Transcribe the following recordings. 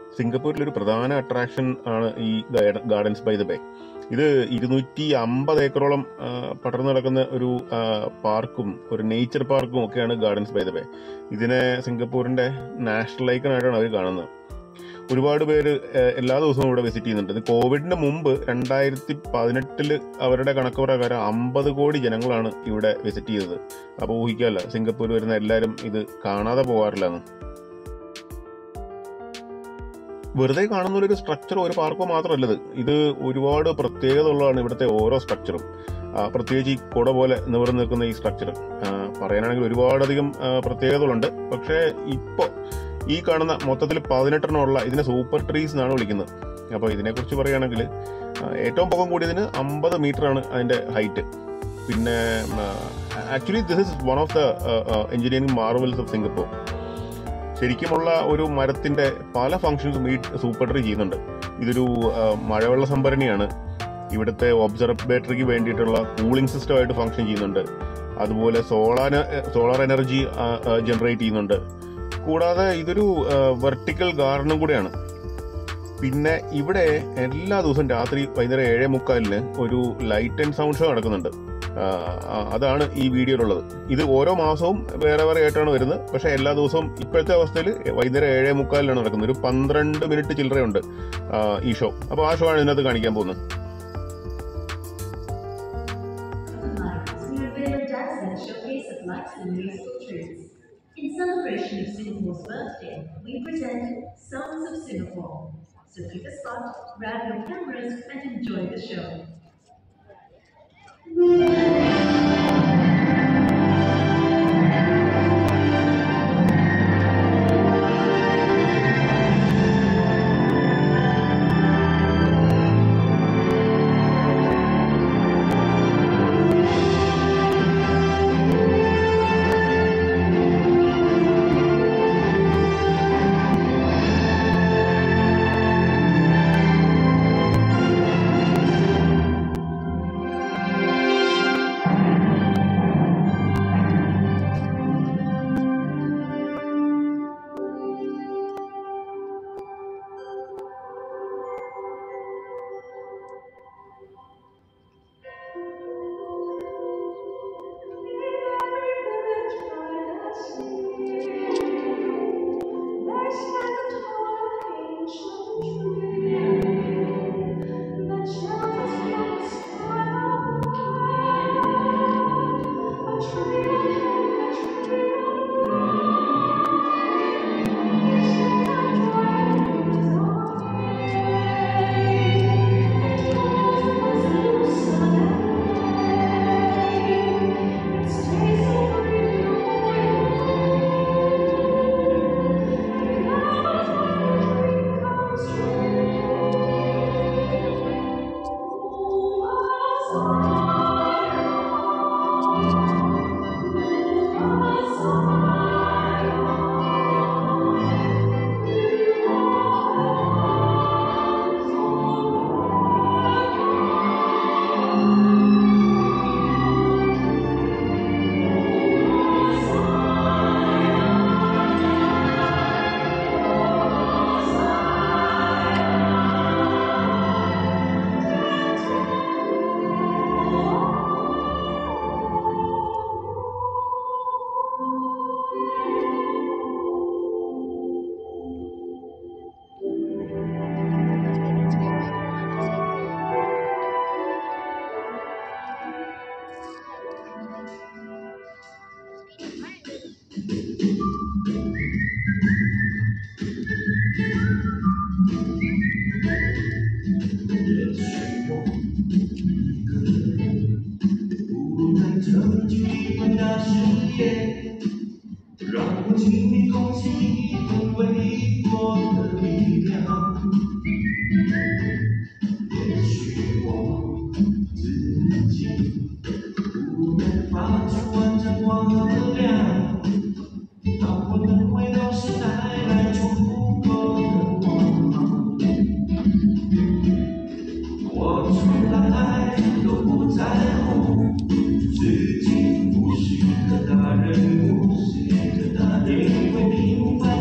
സിംഗപ്പൂരിൽ ഒരു പ്രധാന അട്രാക്ഷൻ ആണ് ഈ ഗാർഡൻസ് ബൈ ദ ബേ ഇത് ഇരുന്നൂറ്റി അമ്പത് ഏക്കറോളം ആ, പടർന്നു കിടക്കുന്ന ഒരു ആ, പാർക്കും ഒരു നേച്ചർ പാർക്കും ഒക്കെയാണ് ഗാർഡൻസ് ബൈ ദ ബേ ഇതിനെ സിംഗപ്പൂരിന്റെ നാഷണൽ ഐക്കണായിട്ടാണ് അവർ കാണുന്നത് ഒരുപാട് പേര് ഏഹ്, എല്ലാ ദിവസവും ഇവിടെ വിസിറ്റ് ചെയ്യുന്നുണ്ട് ഇത് കോവിഡിന് മുമ്പ് രണ്ടായിരത്തി പതിനെട്ടില് അവരുടെ കണക്ക് പ്രകാരം അമ്പത് കോടി ജനങ്ങളാണ് ഇവിടെ വിസിറ്റ് ചെയ്തത് അപ്പോൾ ഊഹിക്കാമല്ല സിംഗപ്പൂർ വരുന്ന എല്ലാവരും ഇത് കാണാതെ പോകാറില്ലെന്ന് വെറുതെ കാണുന്ന ഒരു സ്ട്രക്ചറോ ഒരു പാർക്കോ മാത്രമല്ല ഇത് ഇത് ഒരുപാട് പ്രത്യേകത ഉള്ളതാണ് ഇവിടുത്തെ ഓരോ സ്ട്രക്ചറും ആ, പ്രത്യേകിച്ച് ഈ കുട പോലെ നിവർന്ന് നിൽക്കുന്ന ഈ സ്ട്രക്ചർ പറയാനാണെങ്കിൽ ഒരുപാടധികം ആ, പ്രത്യേകതകളുണ്ട് പക്ഷേ ഇപ്പോൾ ഈ കാണുന്ന മൊത്തത്തിൽ പതിനെട്ടെണ്ണമുള്ള ഇതിനെ സൂപ്പർ ട്രീസ് എന്നാണ് വിളിക്കുന്നത് അപ്പോൾ ഇതിനെക്കുറിച്ച് പറയുകയാണെങ്കിൽ ആ, ഏറ്റവും പൊക്കം കൂടിയതിന് അമ്പത് മീറ്റർ ആണ് അതിന്റെ ഹൈറ്റ് പിന്നെ actually this is one of the engineering marvels of Singapore ശരിക്കുമുള്ള ഒരു മരത്തിന്റെ പല ഫങ്ഷൻസും ഈ സൂപ്പർ ട്രീ ചെയ്യുന്നുണ്ട് ഇതൊരു ആ, മഴവെള്ള സംഭരണിയാണ് ഇവിടുത്തെ ഒബ്സർവേറ്ററിക്ക് വേണ്ടിയിട്ടുള്ള കൂളിംഗ് സിസ്റ്റമായിട്ട് ഫങ്ഷൻ ചെയ്യുന്നുണ്ട് അതുപോലെ സോളാർ സോളാർ എനർജി ജനറേറ്റ് ചെയ്യുന്നുണ്ട് കൂടാതെ ഇതൊരു വെർട്ടിക്കൽ ഗാർഡനും കൂടെയാണ് പിന്നെ ഇവിടെ എല്ലാ ദിവസവും രാത്രി വൈകുന്നേരം ഏഴേ മുക്കാലിന് ഒരു ലൈറ്റ് ആൻഡ് സൗണ്ട് ഷോ നടക്കുന്നുണ്ട് ആ, ആ, അതാണ് ഈ വീഡിയോയിലുള്ളത് ഇത് ഓരോ മാസവും വേറെ വേറെ ആയിട്ടാണ് വരുന്നത് പക്ഷെ എല്ലാ ദിവസവും ഇപ്പോഴത്തെ അവസ്ഥയിൽ വൈകുന്നേരം ഏഴേ മുക്കാലിനാണ് നടക്കുന്നത് ഒരു പന്ത്രണ്ട് മിനിറ്റ് ചില്ലറയുണ്ട് ആ, ഈ ഷോ അപ്പോൾ ആ ഷോ ആണ് ഇതിനകത്ത് കാണിക്കാൻ പോകുന്നത് Lights, we unveil a dazzling showcase of lights and musical trees. In celebration of Singapore's birthday, we present Songs of Singapore. So pick a spot, grab your cameras, and enjoy the show. Thank you.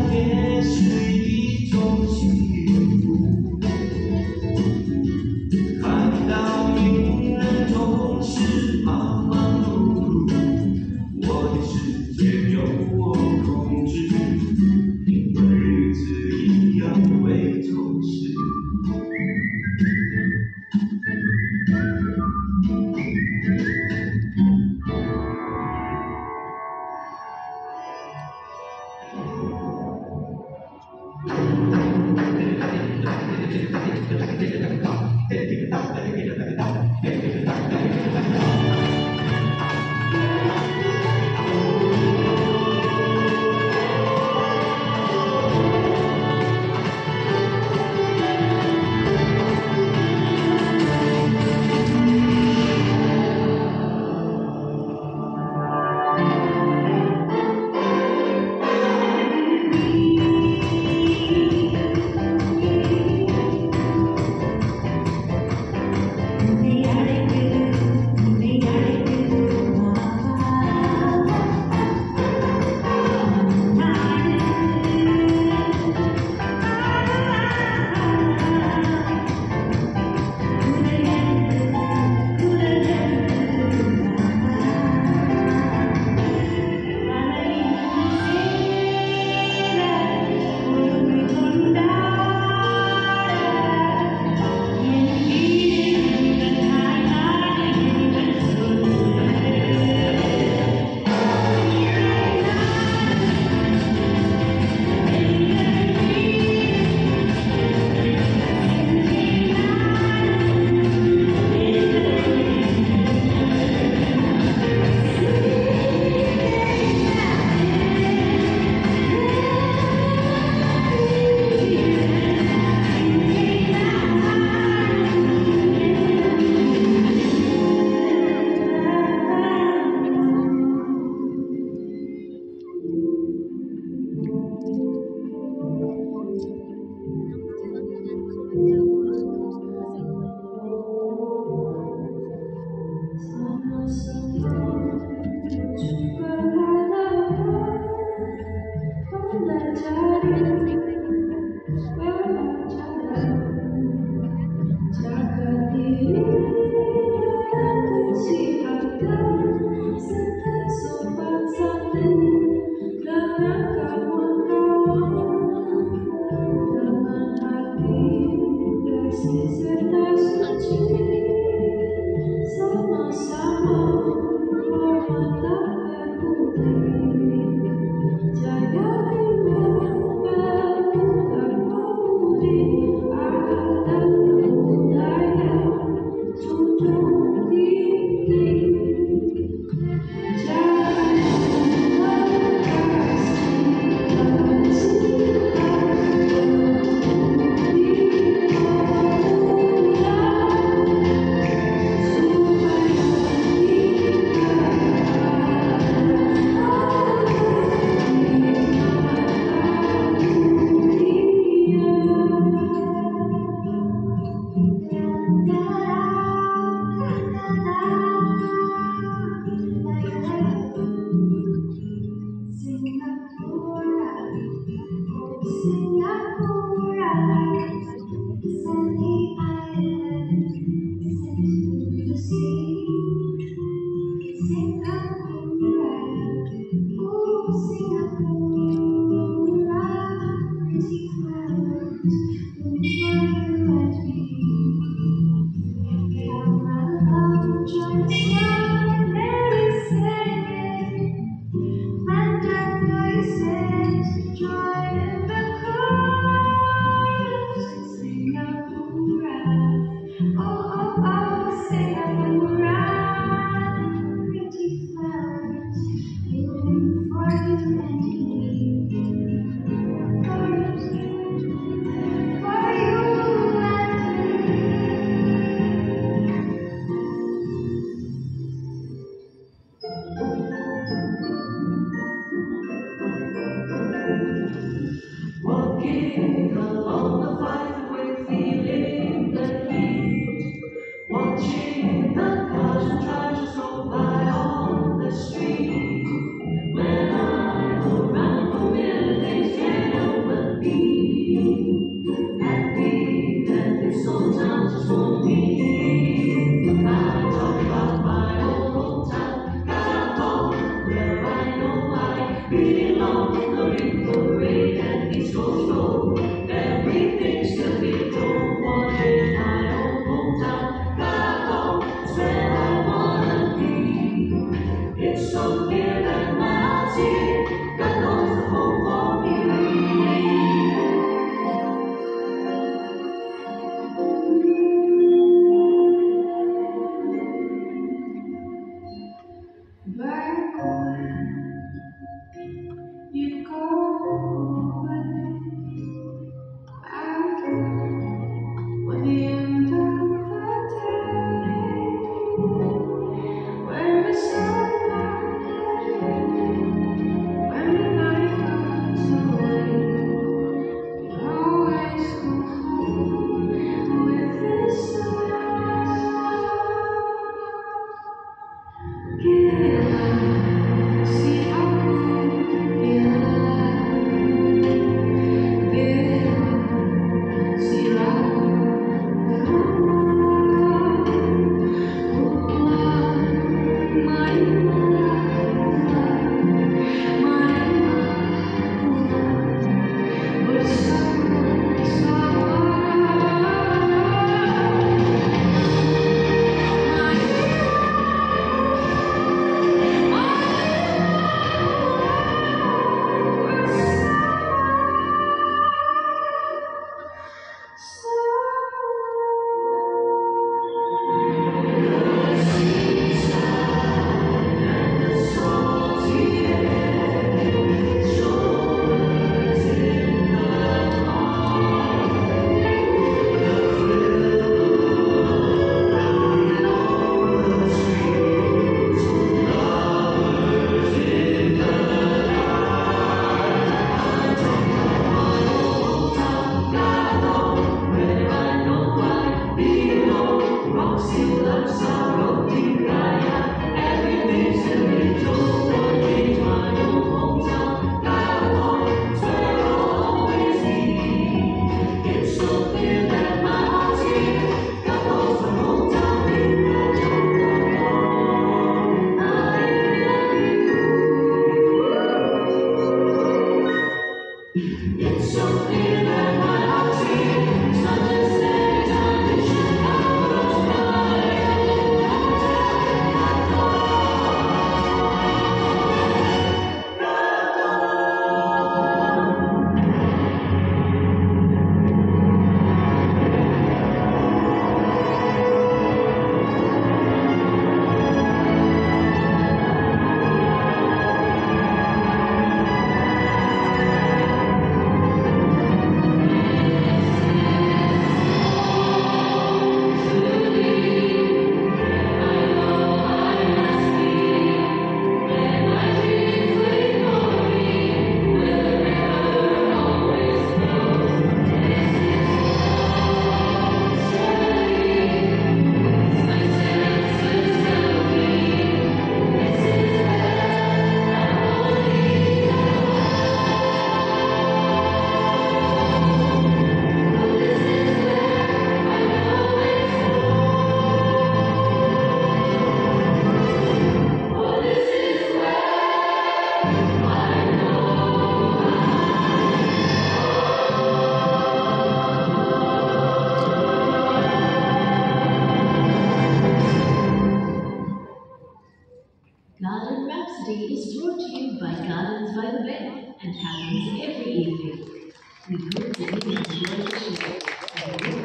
by Gardens by the Bay and happens every evening. We hope that you enjoy the show and